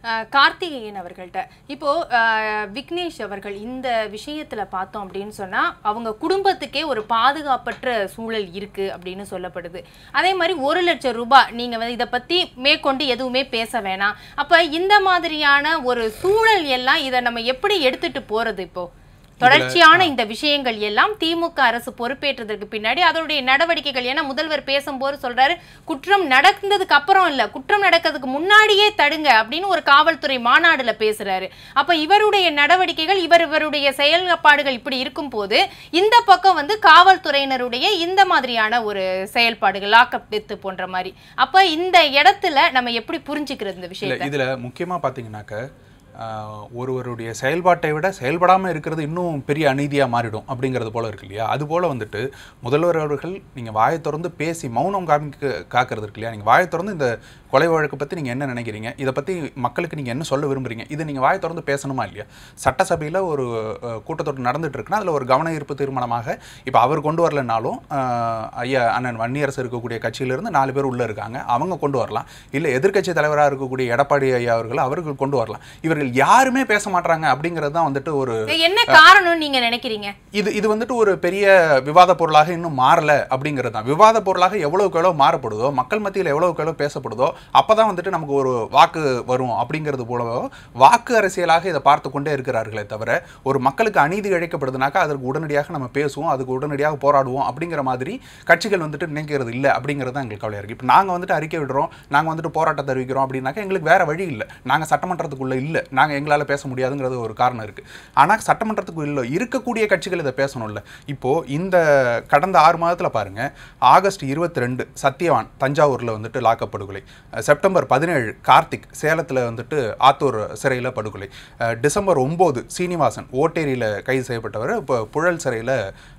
அஹ், கார்த்திகேயன் அவர்கள்ட்ட இப்போ அஹ், விக்னேஷ் அவர்கள் இந்த விஷயத்துல பார்த்தோம் அப்படின்னு சொன்னா அவங்க குடும்பத்துக்கே ஒரு பாதுகாப்பற்ற சூழல் இருக்கு அப்படின்னு சொல்லப்படுது அதே மாதிரி ஒரு லட்சம் ரூபாய் நீங்க வந்து இதை பத்தி மேற்கொண்டு எதுவுமே பேச வேணாம் அப்ப இந்த மாதிரியான ஒரு சூழல் எல்லாம் இதை நம்ம எப்படி எடுத்துட்டு போறது இப்போ தொடர்ச்சியான இந்த விஷயங்கள் எல்லாம் திமுக அரசு பொறுப்பேற்றதற்கு பின்னாடி அதனுடைய நடவடிக்கைகள் ஏன்னா முதல்வர் பேசும்போது சொல்றாரு குற்றம் நடந்ததுக்கு அப்புறம் இல்ல குற்றம் நடக்கிறதுக்கு முன்னாடியே தடுங்க அப்படின்னு ஒரு காவல்துறை மாநாடுல பேசுறாரு அப்ப இவருடைய நடவடிக்கைகள் இவர் இவருடைய செயல்பாடுகள் இப்படி இருக்கும் போது இந்த பக்கம் வந்து காவல்துறையினருடைய இந்த மாதிரியான ஒரு செயல்பாடுகள் லாக்அப் டெத்து போன்ற மாதிரி அப்ப இந்த இடத்துல நம்ம எப்படி புரிஞ்சுக்கிறது இந்த இல்ல விஷயத்தை இதுல முக்கியமா பாத்தீங்கன்னாக்க ஆஹ், ஒருவருடைய செயல்பாட்டை விட செயல்படாம இருக்கிறது இன்னும் பெரிய அநீதியா மாறிடும் அப்படிங்கிறது போல இருக்கு இல்லையா அது போல வந்துட்டு முதல்வர் அவர்கள் நீங்க வாயை திறந்து பேசி மௌனம் காமிக்க காக்கிறது இருக்கு இல்லையா நீங்க வாயை திறந்து இந்த கொலை வழக்கு பத்தி நீங்க என்ன நினைக்கிறீங்க இதை பத்தி மக்களுக்கு நீங்க என்ன சொல்ல விரும்புறீங்க இதை நீங்க வாயை திறந்து பேசணுமா இல்லையா சட்டசபையில ஒரு அஹ், கூட்டத்தொடர் நடந்துட்டு இருக்குன்னா அதுல ஒரு கவன ஈர்ப்பு தீர்மானமாக இப்போ அவர் கொண்டு வரலனாலும் ஆஹ், ஐயா அண்ணன் வன்னியரசு இருக்கக்கூடிய கட்சியிலிருந்து நாலு பேர் உள்ள இருக்காங்க அவங்க கொண்டு வரலாம் இல்ல எதிர்க்கட்சி தலைவராக இருக்கக்கூடிய எடப்பாடி ஐயா அவர்கள் அவர்கள் கொண்டு வரலாம் இவர்கள் யாருமே பேச மாட்டாங்க அப்படிங்கிறது தான் வந்துட்டு ஒரு என்ன காரணம்னு நீங்க நினைக்கிறீங்க இது இது வந்துட்டு ஒரு பெரிய விவாத பொருளாக இன்னும் மாறல அப்படிங்கிறது தான் விவாத பொருளாக எவ்வளவுக்கு எவ்வளவு மாறப்படுதோ மக்கள் மத்தியில் எவ்வளவுக்கு எவ்வளவு பேசப்படுதோ அப்பதான் வந்துட்டு நமக்கு ஒரு வாக்கு வரும் அப்படிங்கிறது போலவோ வாக்கு அரசியலாக இதை பார்த்து கொண்டே இருக்கிறார்களே தவிர ஒரு மக்களுக்கு அநீதி இழைக்கப்படுதுனாக்கா அதற்கு உடனடியாக நம்ம பேசுவோம் அதுக்கு உடனடியாக போராடுவோம் அப்படிங்கிற மாதிரி கட்சிகள் வந்துட்டு நினைக்கிறது இல்லை அப்படிங்கிறது தான் எங்களுக்கு கவலையாக இருக்குது இப்போ நாங்கள் வந்துட்டு அறிக்கை விடுறோம் நாங்கள் வந்துட்டு போராட்டத்தை அறிவிக்கிறோம் அப்படின்னாக்கா எங்களுக்கு வேற வழி இல்லை நாங்கள் சட்டமன்றத்துக்குள்ள இல்லை நாங்கள் எங்களால் பேச முடியாதுங்கிறது ஒரு காரணம் இருக்குது ஆனால் சட்டமன்றத்துக்கு இல்லை இருக்கக்கூடிய கட்சிகள் இதை பேசணும்ல இப்போது இந்த கடந்த ஆறு மாதத்தில் பாருங்க ஆகஸ்ட் இருபத்தி ரெண்டு சத்யவான் தஞ்சாவூரில் வந்துட்டு லாக்கப் படுகொலை அஹ் செப்டம்பர் பதினேழு கார்த்திக் சேலத்தில் வந்துட்டு ஆத்தூர் சிறையில் படுகொலை அஹ் டிசம்பர் ஒம்பது சீனிவாசன் ஓட்டேரியில் கைது செய்யப்பட்டவர் இப்போ புழல் சிறையில்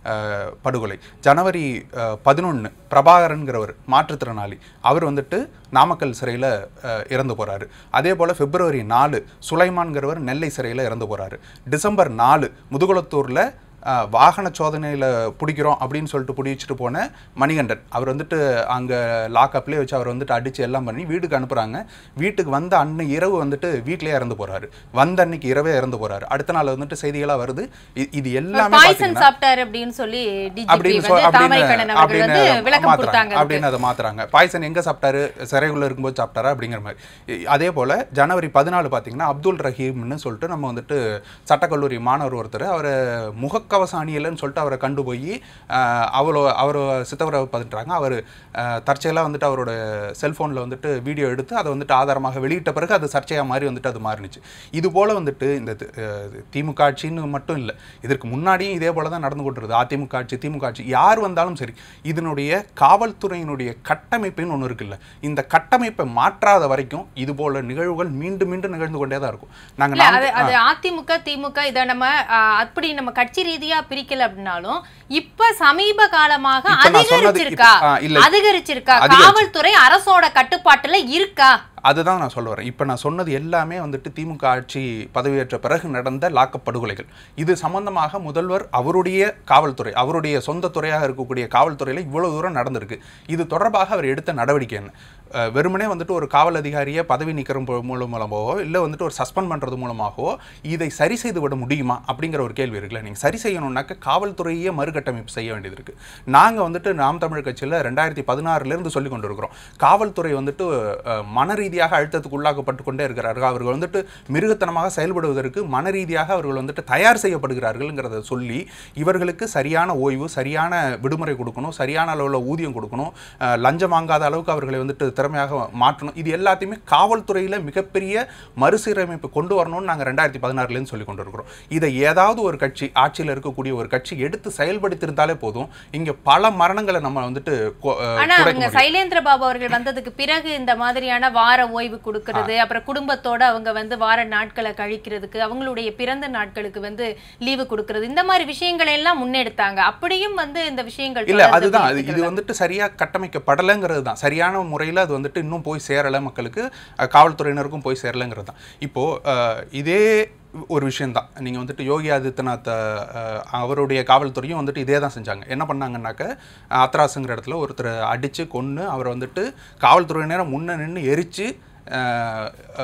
படுகொலை ஜனவரி பதினொன்று பிரபாகரன்கிறவர் மாற்றுத்திறனாளி அவர் வந்துட்டு நாமக்கல் சிறையில் இறந்து போகிறாரு அதே போல் பிப்ரவரி நாலு சுலைமான்கிறவர் நெல்லை சிறையில் இறந்து போகிறாரு டிசம்பர் நாலு முதுகுளத்தூரில் அஹ், வாகன சோதனையில் பிடிக்கிறோம் அப்படின்னு சொல்லிட்டு பிடிச்சிட்டு போன மணிகண்டன் அவர் வந்துட்டு அங்கே லாக்அப்லேயே வச்சு அவர் வந்துட்டு அடித்து எல்லாம் பண்ணி வீட்டுக்கு அனுப்புகிறாங்க வீட்டுக்கு வந்த அன்னை இரவு வந்துட்டு வீட்டிலேயே இறந்து போகிறாரு வந்த அன்னைக்கு இரவே இறந்து போகிறாரு அடுத்த நாள் வந்துட்டு செய்திகளாக வருது இ- இது எல்லாமே பாய்சன் பார்த்தீங்கன்னா சாப்பிட்டாரு அப்படின்னு சொல்லி டிஜிபி அப்படின்னு சொ- வந்து அப்படின்னு தாமரைக்கண்ணன் அவர்கள் வந்து அப்படின்னு விளக்கம் மாத்துறாங்க. கொடுத்தாங்க அதுக்கு. அப்படின்னு அதை மாத்துறாங்க பாய்சன் எங்க சாப்பிட்டாரு சிறைக்குள்ள இருக்கும்போது சாப்பிட்டாரா அப்படிங்கிற மாதிரி இ- அதே போல ஜனவரி பதினாலு பாத்தீங்கன்னா அப்துல் ரஹீம்னு சொல்லிட்டு நம்ம வந்துட்டு சட்டக்கல்லூரி மாணவர் ஒருத்தர் அவரை முகக்கவசம் அணியலைன்னு சொல்லிட்டு அவரை கண்டு போய் அவ்வளோ அவர் சித்தவரை பதுட்டுறாங்க அவர் தற்செயலாக வந்துட்டு அவரோட செல்ஃபோனில் வந்துட்டு வீடியோ எடுத்து அதை வந்துட்டு ஆதாரமாக வெளியிட்ட பிறகு அது சர்ச்சையாக மாதிரி வந்துட்டு அது மாறினுச்சு இது போல வந்துட்டு இந்த தி- அஹ் திமுக ஆட்சின்னு மட்டும் இல்லை இதற்கு முன்னாடியும் இதே போல தான் நடந்து கொண்டிருது அதிமுக ஆட்சி திமுக ஆட்சி யார் வந்தாலும் சரி இதனுடைய காவல்துறையினுடைய கட்டமைப்புன்னு ஒன்று இருக்குல்ல இந்த கட்டமைப்பை மாற்றாத வரைக்கும் இது போல நிகழ்வுகள் மீண்டும் மீண்டும் நிகழ்ந்து கொண்டே தான் இருக்கும் நாங்கள் இல்ல அது அது அதிமுக திமுக இத நம்ம ஆ, அப்படி நம்ம கட்சி ரீதியா பிரிக்கல அப்படின்னாலும் இப்ப சமீப காலமாக இப்ப நான் சொன்னது அதிகரிச்சிருக்கா இப்ப- ஆ, இல்ல. அதிகரிச்சிருக்கா அதிகரிச்சு. காவல்துறை அரசோட கட்டுப்பாட்டுல இருக்கா அதுதான் நான் சொல்ல வரேன் இப்போ நான் சொன்னது எல்லாமே வந்துட்டு திமுக ஆட்சி பதவியேற்ற பிறகு நடந்த லாக்கப் படுகொலைகள் இது சம்பந்தமாக முதல்வர் அவருடைய காவல்துறை அவருடைய சொந்த துறையாக இருக்கக்கூடிய காவல்துறையில் இவ்வளவு தூரம் நடந்திருக்கு இது தொடர்பாக அவர் எடுத்த நடவடிக்கை என்ன அஹ் வெறுமனே வந்துட்டு ஒரு காவல் அதிகாரியை பதவி நீக்கிற மூலம் மூலமாகவோ இல்லை வந்துட்டு ஒரு சஸ்பெண்ட் பண்ணுறது மூலமாகவோ இதை சரி செய்து விட முடியுமா அப்படிங்கிற ஒரு கேள்வி இருக்குல்ல நீங்கள் சரி செய்யணும்னாக்க காவல்துறையே மறுகட்டமைப்பு செய்ய வேண்டியது இருக்கு நாங்கள் வந்துட்டு நாம் தமிழ் கட்சியில் ரெண்டாயிரத்தி பதினாறுலேருந்து சொல்லி கொண்டு இருக்கிறோம் காவல்துறை வந்துட்டு அஹ், மன ரீதியாக அழுத்தத்துக்கு உள்ளாக்கப்பட்டு கொண்டே இருக்கிறார்கள் அவர்கள் வந்துட்டு மிருகத்தனமாக செயல்படுவதற்கு மன ரீதியாக அவர்கள் வந்துட்டு தயார் செய்யப்படுகிறார்கள்ங்கிறத சொல்லி இவர்களுக்கு சரியான ஓய்வு சரியான விடுமுறை கொடுக்கணும் சரியான அளவில் ஊதியம் கொடுக்கணும் அஹ், லஞ்சம் வாங்காத அளவுக்கு அவர்களை வந்துட்டு திறமையாக மாற்றணும் இது எல்லாத்தையுமே காவல்துறையில் மிகப்பெரிய மறுசீரமைப்பு கொண்டு வரணும்னு நாங்கள் ரெண்டாயிரத்தி பதினாறுலேருந்து சொல்லி கொண்டு இருக்கிறோம் இதை ஏதாவது ஒரு கட்சி ஆட்சியில் இருக்கக்கூடிய ஒரு கட்சி எடுத்து செயல்படுத்தியிருந்தாலே போதும் இங்கே பல மரணங்களை நம்ம வந்துட்டு கொ- அஹ், ஆனா குறைக்க அவங்க முடியும். சைலேந்திர பாபு அவர்கள் வந்ததுக்கு பிறகு இந்த மாதிரியான வார ஓய்வு கொடுக்கறது அப்புறம் குடும்பத்தோட அவங்க வந்து வார நாட்களை கழிக்கிறதுக்கு அவங்களுடைய பிறந்த நாட்களுக்கு வந்து லீவு கொடுக்கறது இந்த மாதிரி விஷயங்களை எல்லாம் முன்னெடுத்தாங்க அப்படியும் வந்து இந்த விஷயங்கள் இல்ல தொடர்ந்து அதுதான் அது இது இருக்கிறதா? வந்துட்டு சரியா கட்டமைக்கப்படலைங்கிறது தான் சரியான முறையில் அது வந்துட்டு இன்னும் போய் சேரலை மக்களுக்கு அஹ், காவல்துறையினருக்கும் போய் சேரலைங்கிறது தான் இப்போ அஹ், இதே ஒரு விஷயம்தான் நீங்கள் வந்துட்டு யோகி ஆதித்யநாத் அஹ், அவருடைய காவல்துறையும் வந்துட்டு இதே தான் செஞ்சாங்க என்ன பண்ணாங்கன்னாக்க அஹ், அத்ராஸுங்கிற இடத்துல ஒருத்தர் அடித்து கொன்று அவரை வந்துட்டு காவல்துறையினரை முன்ன நின்று எரித்து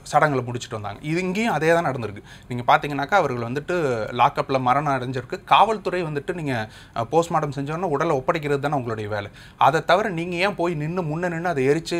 சடங்குகளை முடிச்சுட்டு வந்தாங்க இது இங்கேயும் அதே தான் நடந்திருக்கு நீங்கள் பார்த்தீங்கன்னாக்கா அவர்கள் வந்துட்டு லாக்கப்பில் மரணம் அடைஞ்சிருக்கு காவல்துறை வந்துட்டு நீங்கள் போஸ்ட்மார்ட்டம் செஞ்சோன்னா உடலை ஒப்படைக்கிறது தானே உங்களுடைய வேலை அதை தவிர நீங்கள் ஏன் போய் நின்று முன்ன நின்று அதை எரித்து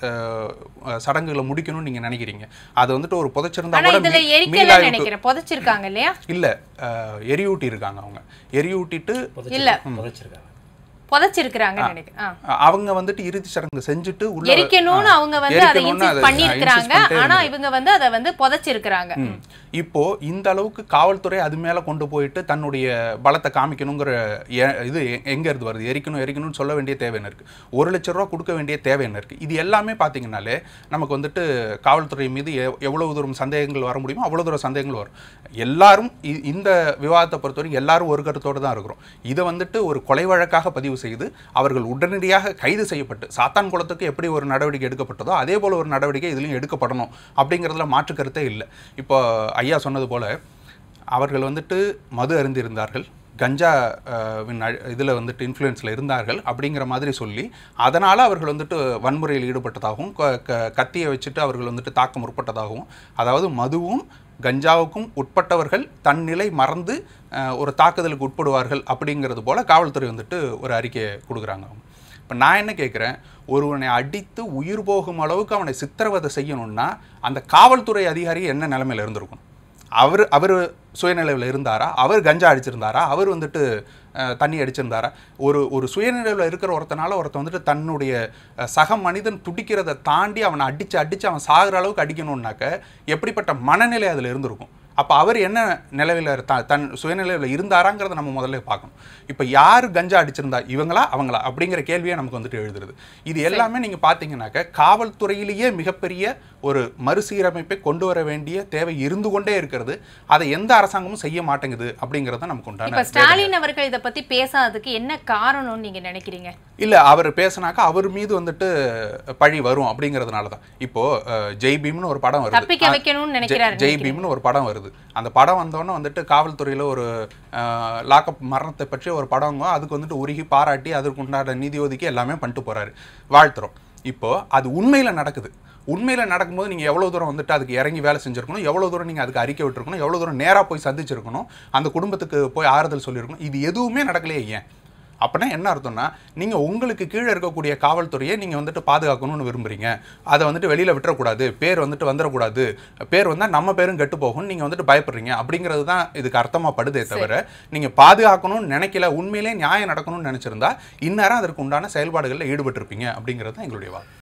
சடங்குகளை முடிக்கணும்னு நீங்கள் நினைக்கிறீங்க அது வந்துட்டு ஒரு புதைச்சிருந்தா ஆனா கூட இதுல மீ- எரிக்கல மீளாய்வுக்கு- நினைக்கிறேன் புதைச்சிருக்காங்க இல்லையா இல்ல அஹ், எரியூட்டி இருக்காங்க அவங்க எரியூட்டிட்டு இல்ல. புதைச்சிருக்காங்க புதைச்சிருக்கிறாங்க நினைக்கிறேன் ஆ. அஹ், அவங்க வந்துட்டு இறுதி சடங்கு செஞ்சுட்டு உள்ள எரிக்கணும்னு ஆ, அவங்க வந்து அதை எரிக்கணும்னு அதை இன்சிஸ்ட் பண்ணியிருக்கிறாங்க insist பண்ணிட்டே ஆனா இருந்தாங்க. இவங்க வந்து அதை வந்து புதைச்சிருக்கிறாங்க ம். இப்போ இந்த அளவுக்கு காவல்துறை அது மேல கொண்டு போயிட்டு தன்னுடைய பலத்தை காமிக்கணுங்கிற எ- இது எ- எங்க இருந்து வருது எரிக்கணும் எரிக்கணும்னு சொல்ல வேண்டிய தேவை என்ன இருக்கு ஒரு லட்ச ரூபா கொடுக்க வேண்டிய தேவை என்ன இருக்கு இது எல்லாமே பாத்தீங்கன்னாலே நமக்கு வந்துட்டு காவல்துறை மீது எவ்- எவ்வளவு தூரம் சந்தேகங்கள் வர முடியுமோ அவ்வளவு தூரம் சந்தேகங்கள் வரும் எல்லாரும் இ- இந்த விவாதத்தை பொறுத்தவரைக்கும் எல்லாரும் ஒரு கருத்தோடு தான் இருக்கிறோம் இதை வந்துட்டு ஒரு கொலை வழக்காக பதிவு செய்து அவர்கள் உடனடியாக கைது செய்யப்பட்டு சாத்தான் குளத்துக்கு எப்படி ஒரு நடவடிக்கை எடுக்கப்பட்டதோ அதே போல ஒரு நடவடிக்கை இதுலயும் எடுக்கப்படணும் அப்படிங்கிறதுல மாற்று கருத்தே இல்லை இப்போ ஐயா சொன்னது போல அவர்கள் வந்துட்டு மது அருந்திருந்தார்கள் கஞ்சா அஹ், வின் அழ- இதுல வந்துட்டு இன்ஃப்ளூயன்ஸில் இருந்தார்கள் அப்படிங்கிற மாதிரி சொல்லி அதனால அவர்கள் வந்துட்டு வன்முறையில் ஈடுபட்டதாகவும் க- க- கத்தியை வச்சுட்டு அவர்கள் வந்துட்டு தாக்க முற்பட்டதாகவும் அதாவது மதுவும் கஞ்சாவுக்கும் உட்பட்டவர்கள் தன் நிலை மறந்து அஹ், ஒரு தாக்குதலுக்கு உட்படுவார்கள் அப்படிங்கிறது போல காவல்துறை வந்துட்டு ஒரு அறிக்கையை கொடுக்குறாங்க அவங்க இப்போ நான் என்ன கேட்குறேன் ஒருவனை அடித்து உயிர் போகும் அளவுக்கு அவனை சித்திரவதை செய்யணும்னா அந்த காவல்துறை அதிகாரி என்ன நிலைமையில இருந்திருக்கும் அவர் அவர் சுயநிலைவில் இருந்தாரா அவர் கஞ்சா அடிச்சிருந்தாரா அவர் வந்துட்டு அஹ், தண்ணி அடிச்சிருந்தாரா ஒரு ஒரு சுயநிலைவில் இருக்கிற ஒருத்தனால ஒருத்தன் வந்துட்டு தன்னுடைய அஹ், சக மனிதன் துடிக்கிறதை தாண்டி அவனை அடிச்சு அடிச்சு அவன் சாகுற அளவுக்கு அடிக்கணும்னாக்க எப்படிப்பட்ட மனநிலை அதில் இருந்திருக்கும் அப்போ அவர் என்ன நிலையில் த தன் சுயநிலையில் இருந்தாராங்கிறத நம்ம முதல்ல பார்க்கணும் இப்போ யார் கஞ்சா அடிச்சிருந்தா இவங்களா அவங்களா அப்படிங்கிற கேள்வியே நமக்கு வந்துட்டு எழுதுறது இது எல்லாமே நீங்கள் பார்த்தீங்கன்னாக்க காவல்துறையிலேயே மிகப்பெரிய ஒரு மறுசீரமைப்பை கொண்டு வர வேண்டிய தேவை இருந்து கொண்டே இருக்கிறது அதை எந்த அரசாங்கமும் செய்ய மாட்டேங்குது அப்படிங்கிறத நமக்கு இப்ப உண்டான ஸ்டாலின் அவர்கள் இத பத்தி பேசாததுக்கு என்ன காரணம்னு நீங்க நினைக்கிறீங்க இல்ல அவர் பேசினாக்கா அவர் மீது வந்துட்டு பழி வரும் அப்படிங்கிறதுனால தான் இப்போ அஹ், ஜெய் பீம்னு ஒரு படம் வருது தப்பிக்க வைக்கணும்னு நினைக்கிறாரு ஜெய் பீம்னு ஒரு படம் வருது அந்த படம் வந்தோடனே வந்துட்டு காவல்துறையில ஒரு லாக்அப் மரணத்தை பற்றி ஒரு படம் அதுக்கு வந்துட்டு உருகி பாராட்டி அதற்கு உண்டான நீதி ஒதுக்கி எல்லாமே பண்ணிட்டு போறாரு வாழ்த்துறோம் இப்போ அது உண்மையில நடக்குது உண்மையில நடக்கும்போது நீங்க எவ்வளவு தூரம் வந்துட்டு அதுக்கு இறங்கி வேலை செஞ்சிருக்கணும் எவ்வளவு தூரம் நீங்க அதுக்கு அறிக்கை விட்டுருக்கணும் எவ்வளவு தூரம் நேரா போய் சந்திச்சிருக்கணும் அந்த குடும்பத்துக்கு போய் ஆறுதல் சொல்லியிருக்கணும் இது எதுவுமே நடக்கலையே ஏன் அப்படின்னா என்ன அர்த்தம்னா நீங்க உங்களுக்கு கீழே இருக்கக்கூடிய காவல்துறையை நீங்க வந்துட்டு பாதுகாக்கணும்னு விரும்புறீங்க அதை வந்துட்டு வெளியில விட்டுறக்கூடாது பேர் வந்துட்டு வந்துடக்கூடாது பேர் வந்தா நம்ம பேரும் கெட்டு போகும் நீங்க வந்துட்டு பயப்படுறீங்க அப்படிங்கிறது தான் இதுக்கு அர்த்தமா படுதே தவிர நீங்க பாதுகாக்கணும்னு நினைக்கல உண்மையிலே நியாயம் நடக்கணும்னு நினைச்சிருந்தா இந்நேரம் அதற்கு உண்டான செயல்பாடுகளில் ஈடுபட்டிருப்பீங்க அப்படிங்கிறது தான் எங்களுடைய வாதம்